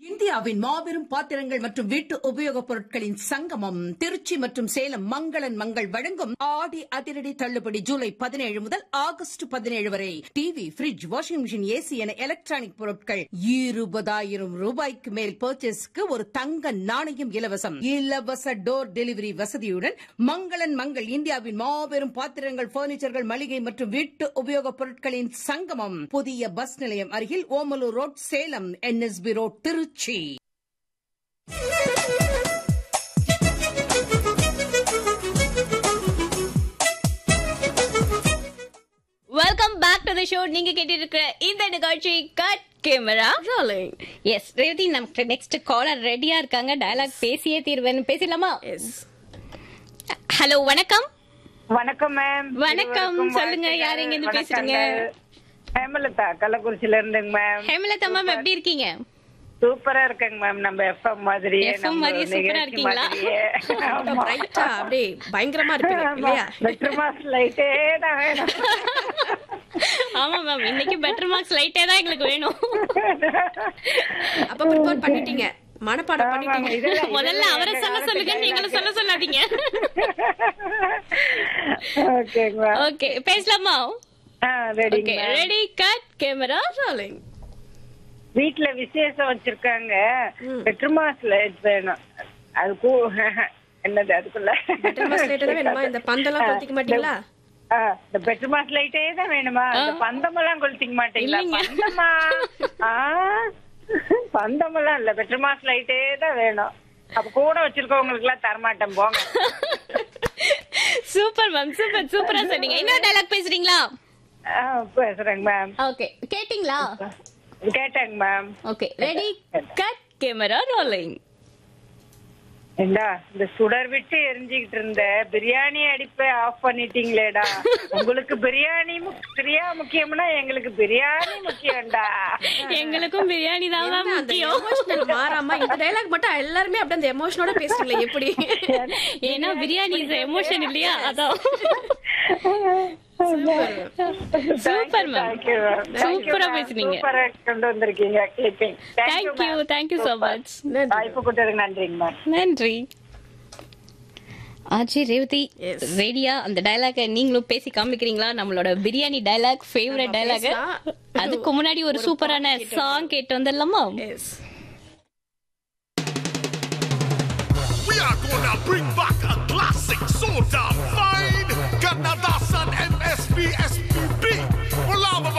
இந்தியாவின் மாபெரும் பாத்திரங்கள் மற்றும் வீட்டு உபயோகப் பொருட்களின் சங்கமம் திருச்சி மற்றும் சேலம் மங்களன் மங்கள் வழங்கும் ஆடி அதிரடி தள்ளுபடி ஜூலை பதினேழு முதல் ஆகஸ்ட் பதினேழு வரை TV fridge washing machine AC என எலக்ட்ரானிக் பொருட்கள் இருபதாயிரம் ரூபாய்க்கு மேல் பர்ச்சேஸ்க்கு ஒரு தங்க நாணயம் இலவசம் இலவச டோர் டெலிவரி வசதியுடன் மங்களன் மங்கள் இந்தியாவின் மாபெரும் பாத்திரங்கள் பர்னிச்சர்கள் மளிகை மற்றும் வீட்டு உபயோகப் பொருட்களின் சங்கமம் புதிய பஸ் நிலையம் அருகில் Omalur road Salem NSB road Trichy welcome back to the show நீங்க கேட்டிட்டு இருக்கிற இந்த நிகழ்ச்சி cut camera rolling S Revathi நமக்கு நெக்ஸ்ட் காலர் ரெடியா இருக்காங்க டயலாக் பேசியே தீர்வேன் பேசலாமா ஹலோ வணக்கம் வணக்கம் மேம் வணக்கம். சொல்லுங்க, யார் எங்க இருந்து பேசுறீங்க? ஹேமலதா கள்ளக்குறிச்சில இருந்துங்க மேம் ஹேமலதா மேம் எப்படி இருக்கீங்க சூப்பரா இருக்குங்க மேம் நம்ம எஃப்எம் மாதிரியே FM நம்ம மாதிரியே சூப்பரா நிகழ்ச்சி இருக்கீங்களா? மாதிரியே. ஆமா. பிரைட்டா அப்படியே பயங்கரமா இருப்பீங்க ஆமா. இல்லையா வெற்றி மாஸ் லைட்டே தான் வேணும் ஆமா மேம் இன்னைக்கு பெட்டர் மார்க்ஸ் லைட்டே தான் எங்களுக்கு வேணும் அப்ப ப்ரிப்பேர் பண்ணிட்டீங்க மனப்பாடம் ஆமாங்க, பண்ணிட்டீங்க இதெல்லாம் முதல்ல இதெல்லாம் அவரை என்ன சொல்ல சொல்லுங்க காலத்துக்கு நீங்களும் சொல்ல சொல்லாதீங்க ஓகேங்க மேம் ஓகே பேசலாமா ஆ ரெடிங்க okay ma'am ready cut camera rolling வீட்ல விசேஷம் வச்சிருக்காங்க வெற்றி மாஸ் லைட் வேணும் அது கூ என்னது அதுக்குள்ள லேட்டர் வேணுமா இந்த பந்தெல்லாம் கொளுத்திக்க மாட்டீங்களா ஆ, இந்த பெட்ரு மாஸ் லைட்டே தான் வேணுமா இந்த பந்தமெல்லாம் கொளுத்திக்க மாட்டீங்களா இல்லைங்க. பந்தமா ஆ, பந்தமெல்லாம் இல்ல பெட்ரு மாஸ் லைட்டே தான் வேணும் அப்ப கூட வச்சிருக்கவங்களுக்கு எல்லாம் தரமாட்டேன் போங்க சூப்பர் மேம் சூப்பர் சூப்பரா சொன்னீங்க இன்னொரு டயலாக் பேசுறீங்களா ஆ, பேசுறேங்க மேம் ஓகே கேட்டிங்களா கேட்டேங்க ma'am okay ready cut camera rolling ஏண்டா இந்த சுடர் விட்டு எரிஞ்சுக்கிட்டு இருந்த பிரியாணி அடிப்பை ஆஃப் பண்ணிட்டீங்களேடா உங்களுக்கு பிரியாணி மு- பிரியா முக்கியம்னா எங்களுக்கு பிரியாணி முக்கியம்டா எங்களுக்கும் பிரியாணி தான் மேம் அந்த முக்கியம் எமோஷனல் மாறாம இந்த டைலாக் மட்டும் எல்லாருமே அப்படியே அந்த எமோஷனோட பேசுறீங்களே எப்படி ஏன்னா பிரியாணி இஸ் எமோஷன் இல்லையா அதான் super ma'am Thank you, ma'am. Thank you, சூப்பரா ma'am. பேசுனீங்க சூப்பரா கொண்டு வந்திருக்கீங்க clipping thank you thank you so much வாய்ப்பு கொடுத்ததுக்கு நன்றிங்க மேம் நன்றி ஆச்சி ரேவதி Yes. ரெடியா அந்த டயலாக நீங்களும் பேசி காமிக்கிறீங்களா நம்மளோட பிரியாணி டயலாக் ஃபேவரட் டயலாக் பேசலாம். அதுக்கு முன்னாடி ஒரு சூப்பரான சாங் கேட்டு வந்துடலாமா yes We are gonna bring back a classic soda fine. Canada Sun MSB SPB.